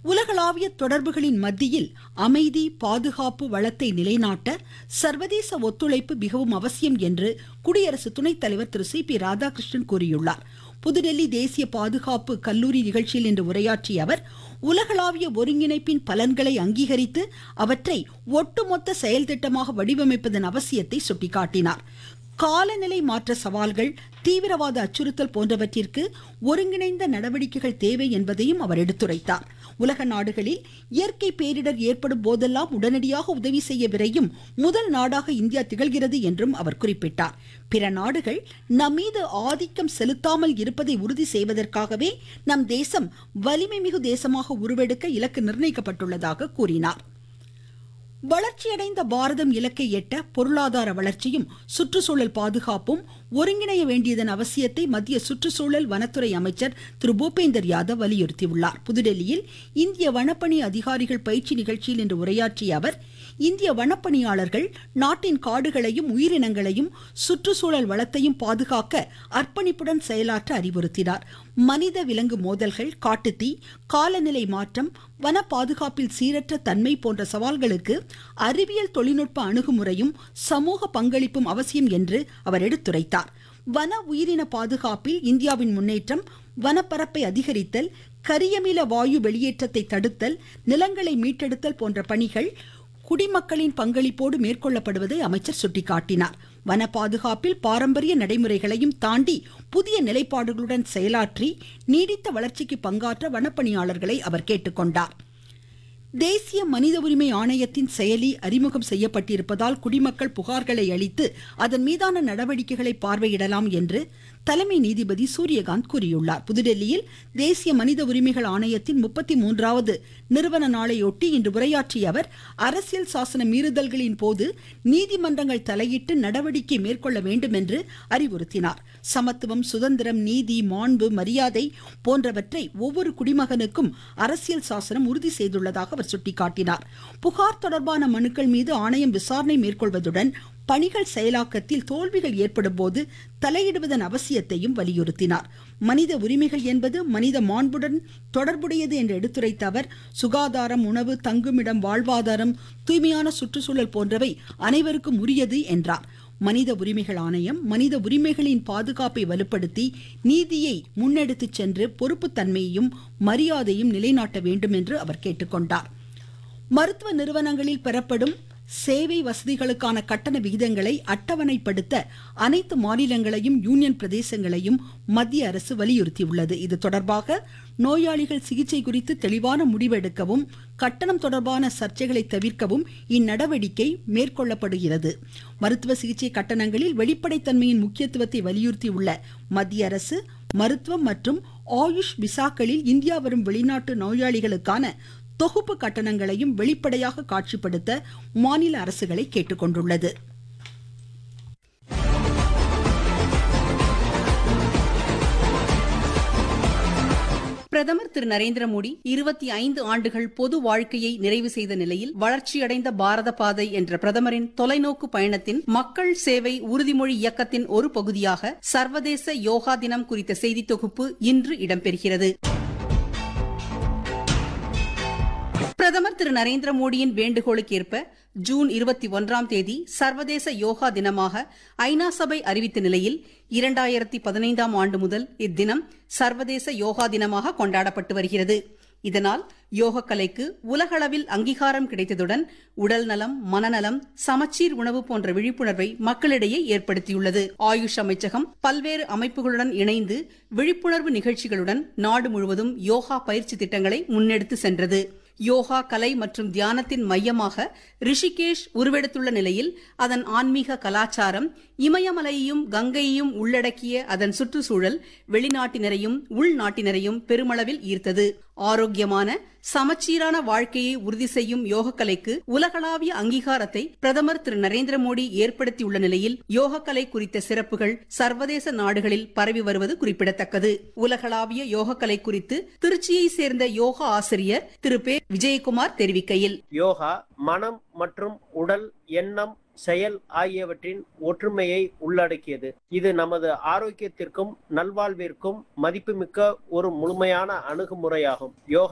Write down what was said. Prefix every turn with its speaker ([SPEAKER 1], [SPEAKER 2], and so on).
[SPEAKER 1] உலகளாவிய தொடர்புகளின் மத்தியில் அமைதி பாதுகாப்பு வளத்தை நிலைநாட்ட சர்வதேச ஒத்துழைப்பு மிகவும் அவசியம் என்று குடியரசு துணைத் தலைவர் திரு சி பி ராதாகிருஷ்ணன் கூறியுள்ளார் புதுடெல்லி தேசிய பாதுகாப்பு கல்லூரி நிகழ்ச்சியில் இன்று உரையாற்றிய அவர் உலகளாவிய ஒருங்கிணைப்பின் பலன்களை அங்கீகரித்து அவற்றை ஒட்டுமொத்த செயல் திட்டமாக வடிவமைப்பதன் அவசியத்தை சுட்டிக்காட்டினார் காலநிலை மாற்ற சவால்கள் தீவிரவாத அச்சுறுத்தல் போன்றவற்றிற்கு ஒருங்கிணைந்த நடவடிக்கைகள் தேவை என்பதையும் அவர் எடுத்துரைத்தார் உலக நாடுகளில் இயற்கை பேரிடர் ஏற்படும் போதெல்லாம் உடனடியாக உதவி செய்ய விரையும் முதல் நாடாக இந்தியா திகழ்கிறது என்றும் அவர் குறிப்பிட்டார் பிற நாடுகள் நம்மீது ஆதிக்கம் செலுத்தாமல் இருப்பதை உறுதி செய்வதற்காகவே நம் தேசம் வலிமை மிகு தேசமாக உருவெடுக்க இலக்கு நிர்ணயிக்கப்பட்டுள்ளதாக கூறினார் வளர்ச்சியடைந்த பாரதம் இலக்கை எட்ட பொருளாதார வளர்ச்சியும் சுற்றுச்சூழல் பாதுகாப்பும் ஒருங்கிணைய வேண்டியதன் அவசியத்தை மத்திய சுற்றுச்சூழல் வனத்துறை அமைச்சர் திரு பூபேந்தர் யாதவ் வலியுறுத்தியுள்ளார் புதுடெல்லியில் இந்திய வனப்பணி அதிகாரிகள் பயிற்சி நிகழ்ச்சியில் இன்று உரையாற்றிய அவர் இந்திய வனப்பணியாளர்கள் நாட்டின் காடுகளையும் உயிரினங்களையும் சுற்றுச்சூழல் வளத்தையும் பாதுகாக்க அர்ப்பணிப்புடன் செயலாற்ற அறிவுறுத்தினார் மனித விலங்கு மோதல்கள் காட்டுத்தீ காலநிலை மாற்றம் வன பாதுகாப்பில் சீரற்ற தன்மை போன்ற சவால்களுக்கு அறிவியல் தொழில்நுட்ப அணுகுமுறையும் சமூக பங்களிப்பும் அவசியம் என்று அவர் எடுத்துரைத்தார் வன உயிரின பாதுகாப்பில் இந்தியாவின் முன்னேற்றம் வனப்பரப்பை அதிகரித்தல் கரியமில வாயு வெளியேற்றத்தை தடுத்தல் நிலங்களை மீட்டெடுத்தல் போன்ற பணிகள் குடிமக்களின் பங்களிப்போடு மேற்கொள்ளப்படுவதை அமைச்சர் சுட்டிக்காட்டினார் வன பாதுகாப்பில் பாரம்பரிய நடைமுறைகளையும் தாண்டி புதிய நிலைப்பாடுகளுடன் செயலாற்றி நீடித்த வளர்ச்சிக்கு பங்காற்ற வனப்பணியாளர்களை அவர் கேட்டுக்கொண்டார் தேசிய மனித உரிமை ஆணையத்தின் செயலி அறிமுகம் செய்யப்பட்டிருப்பதால் குடிமக்கள் புகார்களை அளித்து அதன் மீதான நடவடிக்கைகளை பார்வையிடலாம் என்று தலைமை நீதிபதி சூரியகாந்த் கூறியுள்ளார் புதுடெல்லியில் தேசிய மனித உரிமைகள் ஆணையத்தின் முப்பத்தி மூன்றாவது நிறுவன நாளையொட்டி இன்று உரையாற்றிய அவர் அரசியல் சாசன மீறுதல்களின் போது நீதிமன்றங்கள் தலையிட்டு நடவடிக்கை மேற்கொள்ள வேண்டும் என்று அறிவுறுத்தினார் சமத்துவம் சுதந்திரம் நீதி மாண்பு மரியாதை போன்றவற்றை ஒவ்வொரு குடிமகனுக்கும் அரசியல் சாசனம் உறுதி செய்துள்ளதாக அவர் சுட்டிக்காட்டினார் புகார் தொடர்பான மனுக்கள் மீது ஆணையம் விசாரணை மேற்கொள்வதுடன் பணிகள் செயலாக்கத்தில் தோல்விகள் ஏற்படும் போது தலையிடுவதன் அவசியத்தையும் வலியுறுத்தினார் மனித உரிமைகள் என்பது மனித மாண்புடன் தொடர்புடையது என்று எடுத்துரைத்த அவர் சுகாதாரம் உணவு தங்குமிடம் வாழ்வாதாரம் தூய்மையான சுற்றுச்சூழல் போன்றவை அனைவருக்கும் உரியது என்றார் மனித உரிமைகள் ஆணையம் மனித உரிமைகளின் பாதுகாப்பை வலுப்படுத்தி நீதியை முன்னெடுத்துச் சென்று பொறுப்புத்தன்மையையும் மரியாதையும் நிலைநாட்ட வேண்டும் என்று அவர் கேட்டுக்கொண்டார் மருத்துவ நிறுவனங்களில் பெறப்படும் சேவை வசதிகளுக்கான கட்டண விகிதங்களை அட்டவணைப்படுத்த அனைத்து மாநிலங்களையும் யூனியன் பிரதேசங்களையும் மத்திய அரசு வலியுறுத்தியுள்ளது இது தொடர்பாக நோயாளிகள் சிகிச்சை குறித்து தெளிவான முடிவெடுக்கவும் கட்டணம் தொடர்பான சர்ச்சைகளை தவிர்க்கவும் இந்நடவடிக்கை மேற்கொள்ளப்படுகிறது மருத்துவ சிகிச்சை கட்டணங்களில் வெளிப்படைத்தன்மையின் முக்கியத்துவத்தை வலியுறுத்தியுள்ள மத்திய அரசு மருத்துவம் மற்றும் ஆயுஷ் விசாக்களில் இந்தியா வரும் வெளிநாட்டு நோயாளிகளுக்கான தொகுப்பு கட்டணங்களையும் வெளிப்படையாக காட்சிப்படுத்த மாநில அரசுகளை கேட்டுக்கொண்டுள்ளது
[SPEAKER 2] பிரதமர் திரு நரேந்திர மோடி இருபத்தி ஐந்து ஆண்டுகள் பொது வாழ்க்கையை நிறைவு செய்த நிலையில் வளர்ச்சியடைந்த பாரத பாதை என்ற பிரதமரின் தொலைநோக்கு பயணத்தின் மக்கள் சேவை உறுதிமொழி இயக்கத்தின் ஒரு பகுதியாக சர்வதேச யோகா தினம் குறித்த செய்தி தொகுப்பு இன்று இடம்பெறுகிறது பிரதமர் திரு நரேந்திர மோடியின் வேண்டுகோளுக்கு ஏற்ப ஜூன் இருபத்தி ஒன்றாம் தேதி சர்வதேச யோகா தினமாக ஐநா சபை அறிவித்த நிலையில் இரண்டாயிரத்தி பதினைந்தாம் ஆண்டு முதல் இத்தினம் சர்வதேச யோகா தினமாக கொண்டாடப்பட்டு வருகிறது இதனால் யோகக்கலைக்கு உலகளவில் அங்கீகாரம் கிடைத்ததுடன் உடல் நலம் மனநலம் சமச்சீர் உணவு போன்ற விழிப்புணர்வை மக்களிடையே ஏற்படுத்தியுள்ளது ஆயுஷ் அமைச்சகம் பல்வேறு அமைப்புகளுடன் இணைந்து விழிப்புணர்வு நிகழ்ச்சிகளுடன் நாடு முழுவதும் யோகா பயிற்சி திட்டங்களை முன்னெடுத்து சென்றது யோகா கலை மற்றும் தியானத்தின் மையமாக ரிஷிகேஷ் உருவெடுத்துள்ள நிலையில் அதன் ஆன்மீக கலாச்சாரம் இமயமலையையும் கங்கையையும் உள்ளடக்கிய அதன் சுற்றுச்சூழல் வெளிநாட்டினரையும் உள்நாட்டினரையும் பெருமளவில் ஈர்த்தது ஆரோக்கியமான சமச்சீரான வாழ்க்கையை உறுதி செய்யும் யோகக்கலைக்கு உலகளாவிய அங்கீகாரத்தை பிரதமர் திரு நரேந்திர மோடி ஏற்படுத்தியுள்ள நிலையில் யோகக்கலை குறித்த சிறப்புகள் சர்வதேச நாடுகளில் பரவி வருவது குறிப்பிடத்தக்கது உலகளாவிய யோகக்கலை குறித்து திருச்சியை சேர்ந்த யோகா ஆசிரியர் திரு பே விஜயகுமார் தெரிவிக்கையில்
[SPEAKER 3] யோகா மனம் மற்றும் உடல் எண்ணம் செயல் ஆகியவற்றின் ஒற்றுமையை உள்ளடக்கியது இது நமது ஆரோக்கியத்திற்கும் நல்வாழ்விற்கும் மதிப்புமிக்க ஒரு முழுமையான அணுகுமுறையாகும் யோகா